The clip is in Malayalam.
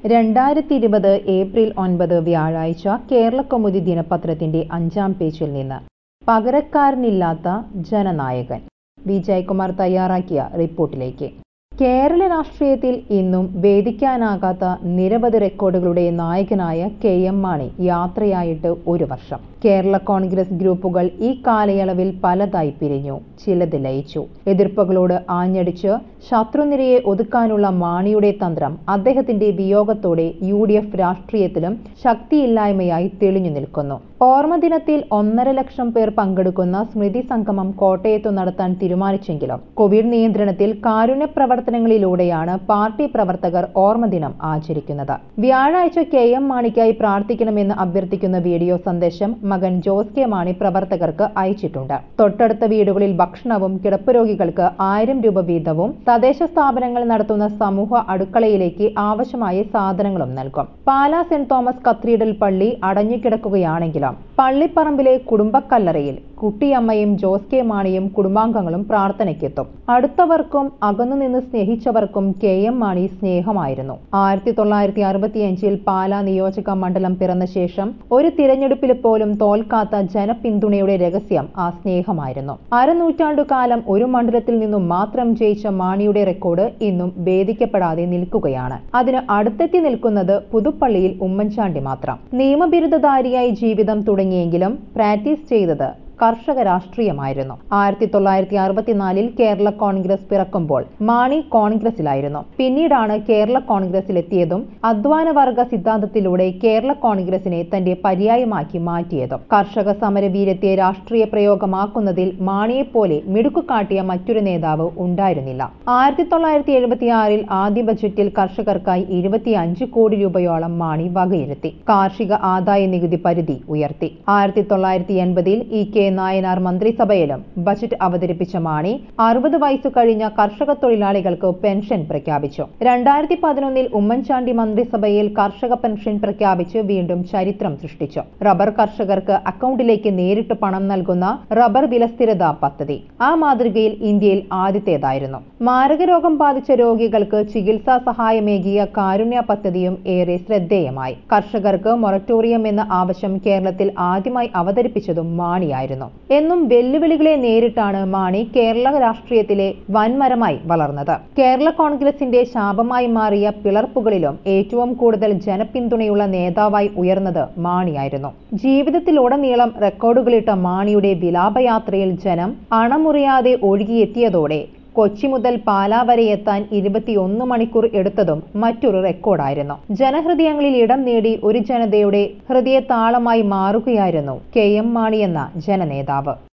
രണ്ടായിരത്തി ഇരുപത് ഏപ്രിൽ ഒൻപത് വ്യാഴാഴ്ച കേരളകൗമുദി ദിനപത്രത്തിന്റെ അഞ്ചാം പേജിൽ നിന്ന് പകരക്കാരനില്ലാത്ത ജനനായകൻ വിജയകുമാർ തയ്യാറാക്കിയ റിപ്പോർട്ടിലേക്ക് കേരള രാഷ്ട്രീയത്തിൽ ഇന്നും ഭേദിക്കാനാകാത്ത നിരവധി റെക്കോർഡുകളുടെ നായകനായ കെ എം മാണി യാത്രയായിട്ട് ഒരു വർഷം കേരള കോൺഗ്രസ് ഗ്രൂപ്പുകൾ ഈ കാലയളവിൽ പലതായി പിരിഞ്ഞു ചിലത് ലയിച്ചു എതിർപ്പുകളോട് ആഞ്ഞടിച്ച് ശത്രുനിരയെ ഒതുക്കാനുള്ള മാണിയുടെ തന്ത്രം അദ്ദേഹത്തിന്റെ വിയോഗത്തോടെ യു ഡി എഫ് രാഷ്ട്രീയത്തിലും ശക്തിയില്ലായ്മയായി തെളിഞ്ഞു നിൽക്കുന്നു ഓർമ്മദിനത്തിൽ ഒന്നര ലക്ഷം പേർ പങ്കെടുക്കുന്ന സ്മൃതി സംഗമം കോട്ടയത്തു നടത്താൻ തീരുമാനിച്ചെങ്കിലും കോവിഡ് നിയന്ത്രണത്തിൽ കാരുണ്യ പ്രവർത്തനങ്ങളിലൂടെയാണ് പാർട്ടി പ്രവർത്തകർ ഓർമ്മദിനം ആചരിക്കുന്നത് വ്യാഴാഴ്ച കെ എം മാണിക്കായി പ്രാർത്ഥിക്കണമെന്ന് അഭ്യർത്ഥിക്കുന്ന വീഡിയോ സന്ദേശം മകൻ ജോസ് കെ മാണി പ്രവർത്തകർക്ക് അയച്ചിട്ടുണ്ട് തൊട്ടടുത്ത വീടുകളിൽ ഭക്ഷണവും കിടപ്പ് രോഗികൾക്ക് ആയിരം രൂപ വീതവും തദ്ദേശ സ്ഥാപനങ്ങൾ നടത്തുന്ന സമൂഹ അടുക്കളയിലേക്ക് ആവശ്യമായ സാധനങ്ങളും നൽകും പാലാ സെന്റ് തോമസ് കത്തീഡ്രൽ പള്ളി അടഞ്ഞുകിടക്കുകയാണെങ്കിലും പള്ളിപ്പറമ്പിലെ കുടുംബക്കല്ലറയിൽ കുട്ടിയമ്മയും ജോസ് കെ മാണിയും കുടുംബാംഗങ്ങളും പ്രാർത്ഥനയ്ക്കെത്തും അടുത്തവർക്കും അകന്നുനിന്ന് സ്നേഹിച്ചവർക്കും കെ എം മാണി സ്നേഹമായിരുന്നു ആയിരത്തി തൊള്ളായിരത്തി അറുപത്തിയഞ്ചിൽ പാലാ നിയോജക മണ്ഡലം പിറന്ന ശേഷം ഒരു തിരഞ്ഞെടുപ്പിൽ പോലും തോൽക്കാത്ത ജനപിന്തുണയുടെ രഹസ്യം ആ സ്നേഹമായിരുന്നു അരനൂറ്റാണ്ടുകാലം ഒരു മണ്ഡലത്തിൽ നിന്നും മാത്രം ജയിച്ച മാണിയുടെ റെക്കോർഡ് ഇന്നും ഭേദിക്കപ്പെടാതെ നിൽക്കുകയാണ് അതിന് അടുത്തെത്തി നിൽക്കുന്നത് പുതുപ്പള്ളിയിൽ ഉമ്മൻചാണ്ടി മാത്രം നിയമബിരുദധാരിയായി ജീവിതം തുടങ്ങിയെങ്കിലും പ്രാക്ടീസ് ചെയ്തത് കർഷക രാഷ്ട്രീയമായിരുന്നു ആയിരത്തി തൊള്ളായിരത്തി അറുപത്തിനാലിൽ കേരള കോൺഗ്രസ് പിറക്കുമ്പോൾ മാണി കോൺഗ്രസിലായിരുന്നു പിന്നീടാണ് കേരള കോൺഗ്രസിലെത്തിയതും അധ്വാനവർഗ സിദ്ധാന്തത്തിലൂടെ കേരള കോൺഗ്രസിനെ തന്റെ പര്യായമാക്കി മാറ്റിയതും കർഷക സമരവീര്യത്തെ രാഷ്ട്രീയ പ്രയോഗമാക്കുന്നതിൽ മാണിയെപ്പോലെ മിടുക്കു കാട്ടിയ മറ്റൊരു നേതാവ് ഉണ്ടായിരുന്നില്ല ആയിരത്തി തൊള്ളായിരത്തി എഴുപത്തിയാറിൽ ആദ്യ ബജറ്റിൽ കർഷകർക്കായി ഇരുപത്തിയഞ്ച് കോടി രൂപയോളം മാണി വകയിരുത്തി കാർഷിക ആദായ നികുതി പരിധി ഉയർത്തി ആയിരത്തി തൊള്ളായിരത്തി എൺപതിൽ ഇ കെ നായനാർ മന്ത്രിസഭയിലും ബജറ്റ് അവതരിപ്പിച്ച മാണി അറുപത് വയസ്സു കഴിഞ്ഞ കർഷക തൊഴിലാളികൾക്ക് പെൻഷൻ പ്രഖ്യാപിച്ചു രണ്ടായിരത്തി പതിനൊന്നിൽ ഉമ്മൻചാണ്ടി മന്ത്രിസഭയിൽ കർഷക പെൻഷൻ പ്രഖ്യാപിച്ച് വീണ്ടും ചരിത്രം സൃഷ്ടിച്ചു റബ്ബർ കർഷകർക്ക് അക്കൗണ്ടിലേക്ക് നേരിട്ട് പണം നൽകുന്ന റബ്ബർ വിലസ്ഥിരത പദ്ധതി ആ മാതൃകയിൽ ഇന്ത്യയിൽ ആദ്യത്തേതായിരുന്നു മാരകരോഗം ബാധിച്ച രോഗികൾക്ക് ചികിത്സാ സഹായമേകിയ കാരുണ്യ പദ്ധതിയും ഏറെ ശ്രദ്ധേയമായി കർഷകർക്ക് മൊറട്ടോറിയം എന്ന ആവശ്യം കേരളത്തിൽ ആദ്യമായി അവതരിപ്പിച്ചതും മാണിയായിരുന്നു എന്നും വെല്ലുവിളികളെ നേരിട്ടാണ് മാണി കേരള രാഷ്ട്രീയത്തിലെ വൻമരമായി വളർന്നത് കേരള കോൺഗ്രസിന്റെ ശാപമായി മാറിയ പിളർപ്പുകളിലും ഏറ്റവും കൂടുതൽ ജനപിന്തുണയുള്ള നേതാവായി ഉയർന്നത് മാണിയായിരുന്നു ജീവിതത്തിലുടനീളം റെക്കോർഡുകളിട്ട മാണിയുടെ വിലാപയാത്രയിൽ ജനം അണമുറിയാതെ ഒഴുകിയെത്തിയതോടെ കൊച്ചി മുതൽ പാലാ വരെ എത്താൻ ഇരുപത്തിയൊന്ന് മണിക്കൂർ എടുത്തതും മറ്റൊരു റെക്കോർഡായിരുന്നു ജനഹൃദയങ്ങളിൽ ഇടം നേടി ഒരു ജനതയുടെ ഹൃദയതാളമായി മാറുകയായിരുന്നു കെ എം മാണി എന്ന ജനനേതാവ്